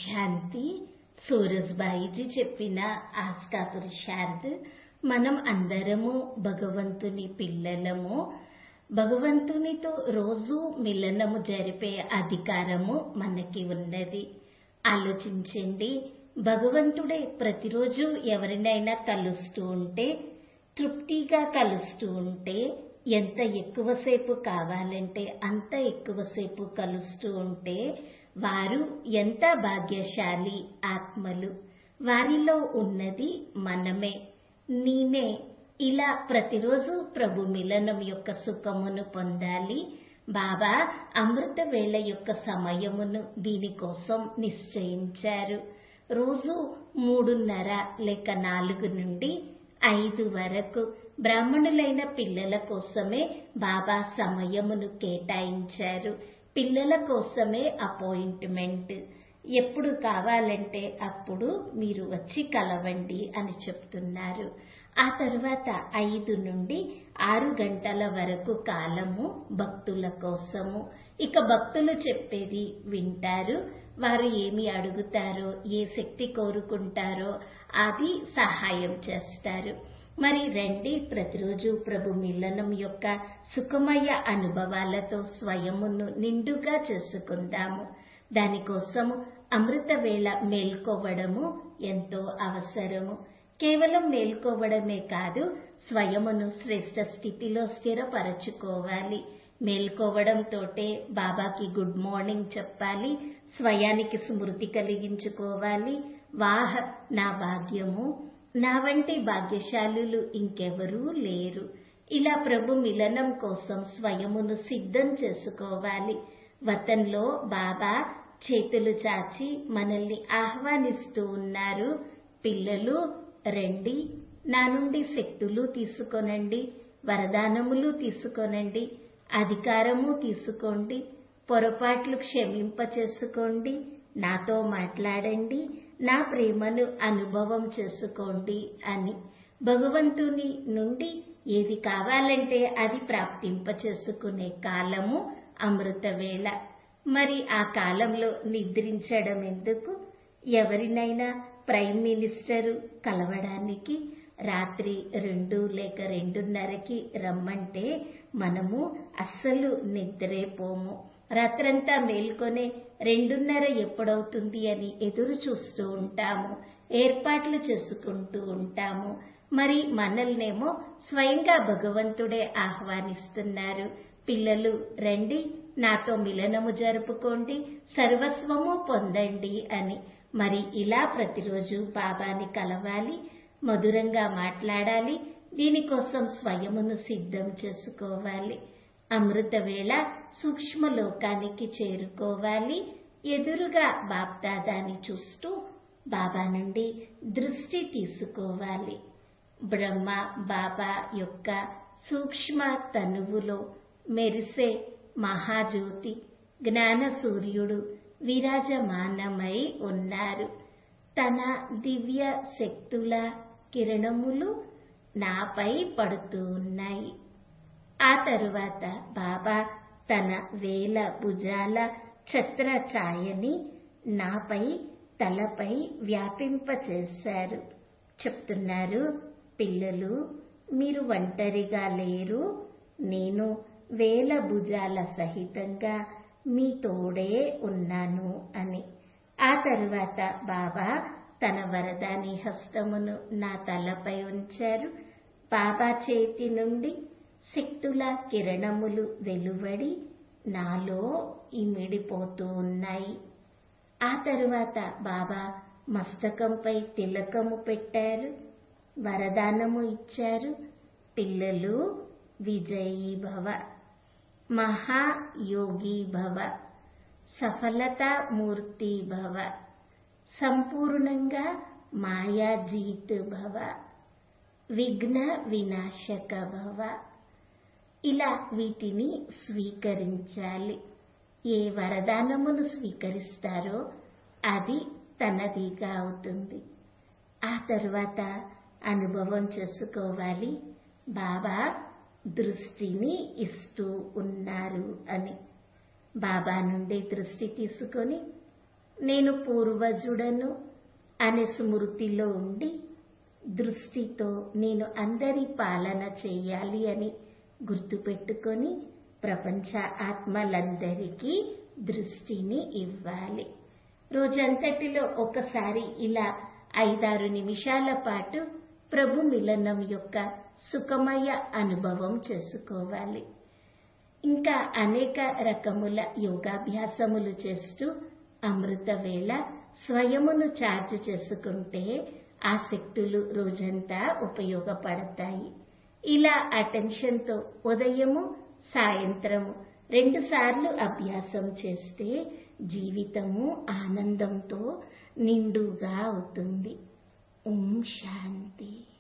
శాంతి సూరజ్బాయిజీ చెప్పిన ఆస్కా పురుషార్థ్ మనం అందరము భగవంతుని పిల్లలము భగవంతునితో రోజు మిలనము జరిపే అధికారము మనకి ఉన్నది ఆలోచించండి భగవంతుడే ప్రతిరోజు ఎవరినైనా కలుస్తూ ఉంటే తృప్తిగా కలుస్తూ ఉంటే ఎంత ఎక్కువసేపు కావాలంటే అంత ఎక్కువసేపు కలుస్తూ ఉంటే వారు ఎంత భాగ్యశాలి ఆత్మలు వారిలో ఉన్నది మనమే నేనే ఇలా ప్రతిరోజు ప్రభు మిలనం యొక్క సుఖమును పొందాలి బాబా అమృత వేళ యొక్క సమయమును దీనికోసం నిశ్చయించారు రోజు మూడున్నర లేక నాలుగు నుండి ఐదు వరకు బ్రాహ్మణులైన పిల్లల కోసమే బాబా సమయమును కేటాయించారు పిల్లల కోసమే అపాయింట్మెంట్ ఎప్పుడు కావాలంటే అప్పుడు మీరు వచ్చి కలవండి అని చెప్తున్నారు ఆ తర్వాత ఐదు నుండి ఆరు గంటల వరకు కాలము భక్తుల కోసము ఇక భక్తులు చెప్పేది వింటారు వారు ఏమి అడుగుతారో ఏ శక్తి కోరుకుంటారో అది సహాయం చేస్తారు మరి రండి ప్రతిరోజు ప్రభు మిలనం యొక్క సుఖమయ అనుభవాలతో స్వయమును నిండుగా చేసుకుందాము దానికోసము అమృత వేళ మేల్కోవడము ఎంతో అవసరము కేవలం మేల్కోవడమే కాదు స్వయమును శ్రేష్ట స్థితిలో స్థిరపరచుకోవాలి మేల్కోవడంతోటే బాబాకి గుడ్ మార్నింగ్ చెప్పాలి స్వయానికి స్మృతి కలిగించుకోవాలి వాహ నా భాగ్యము నా వంటి భాగ్యశాలులు ఇంకెవరూ లేరు ఇలా ప్రభు మిలనం కోసం స్వయమును సిద్ధం చేసుకోవాలి వతంలో బాబా చేతులు చాచి మనల్ని ఆహ్వానిస్తూ ఉన్నారు పిల్లలు రండి నా నుండి శక్తులు తీసుకొనండి వరదానములు తీసుకొనండి అధికారము తీసుకోండి పొరపాట్లు క్షమింప చేసుకోండి నాతో మాట్లాడండి నా ప్రేమను అనుభవం చేసుకోండి అని భగవంతుని నుండి ఏది కావాలంటే అది ప్రాప్తింప చేసుకునే కాలము అమృత వేళ మరి ఆ కాలంలో నిద్రించడం ఎందుకు ఎవరినైనా ప్రైమ్ మినిస్టరు కలవడానికి రాత్రి రెండు లేక రెండున్నరకి రమ్మంటే మనము అస్సలు నిద్రేపోము రాత్రంతా మేల్కొనే రెండున్నర ఎప్పుడవుతుంది అని ఎదురు చూస్తూ ఉంటాము ఏర్పాట్లు చేసుకుంటూ ఉంటాము మరి మనల్నేమో స్వయంగా భగవంతుడే ఆహ్వానిస్తున్నారు పిల్లలు రండి నాతో మిలనము జరుపుకోండి సర్వస్వము పొందండి అని మరి ఇలా ప్రతిరోజు బాబాని కలవాలి మధురంగా మాట్లాడాలి దీనికోసం స్వయమును సిద్ధం చేసుకోవాలి అమృత వేళ సూక్ష్మ లోకానికి చేరుకోవాలి ఎదురుగా బాప్దాదాని చూస్తూ బాబా నుండి దృష్టి తీసుకోవాలి బ్రహ్మ బాబా యొక్క సూక్ష్మ తనువులో మెరిసే మహాజ్యోతి జ్ఞాన సూర్యుడు విరాజమానమై ఉన్నారు తన దివ్య శక్తుల కిరణములు నాపై పడుతూ ఉన్నాయి ఆ తరువాత బాబా తన వేల భుజాల ఛత్ర ఛాయని నాపై తలపై వ్యాపింపచేశారు చెప్తున్నారు పిల్లలు మీరు ఒంటరిగా లేరు నేను వేల భుజాల సహితంగా మీ తోడే ఉన్నాను అని ఆ తరువాత బాబా తన వరదాని హస్తమును నా తలపై ఉంచారు బాబా చేతి నుండి శక్తుల కిరణములు వెలువడి నాలో ఇమిడిపోతూ ఉన్నాయి ఆ తరువాత బాబా మస్తకంపై తిలకము పెట్టారు వరదానము ఇచ్చారు పిల్లలు విజయీ భవ మహాయోగి భవ సఫలతామూర్తి భవ సంపూర్ణంగా మాయాజీత్ భవ విఘ్న వినాశక భవ ఇలా వీటిని స్వీకరించాలి ఏ వరదానమును స్వీకరిస్తారో అది తనదిగా అవుతుంది ఆ తరువాత అనుభవం చేసుకోవాలి బాబా దృష్టిని ఇస్తూ ఉన్నారు అని బాబా నుండి దృష్టి తీసుకొని నేను పూర్వజుడను అనే స్మృతిలో ఉండి దృష్టితో నేను అందరి పాలన చేయాలి అని గుర్తుపెట్టుకొని ప్రపంచ ఆత్మలందరికీ దృష్టిని ఇవ్వాలి రోజంతటిలో ఒకసారి ఇలా ఐదారు నిమిషాల పాటు ప్రభు మిలనం యొక్క సుఖమయ అనుభవం చేసుకోవాలి ఇంకా అనేక రకముల యోగాభ్యాసములు చేస్తూ అమృత వేళ స్వయమును ఛార్జ్ చేసుకుంటే ఆ శక్తులు రోజంతా ఉపయోగపడతాయి ఇలా అటెన్షన్తో ఉదయము సాయంత్రము రెండు సార్లు అభ్యాసం చేస్తే జీవితము ఆనందంతో నిండుగా అవుతుంది ఓం శాంతి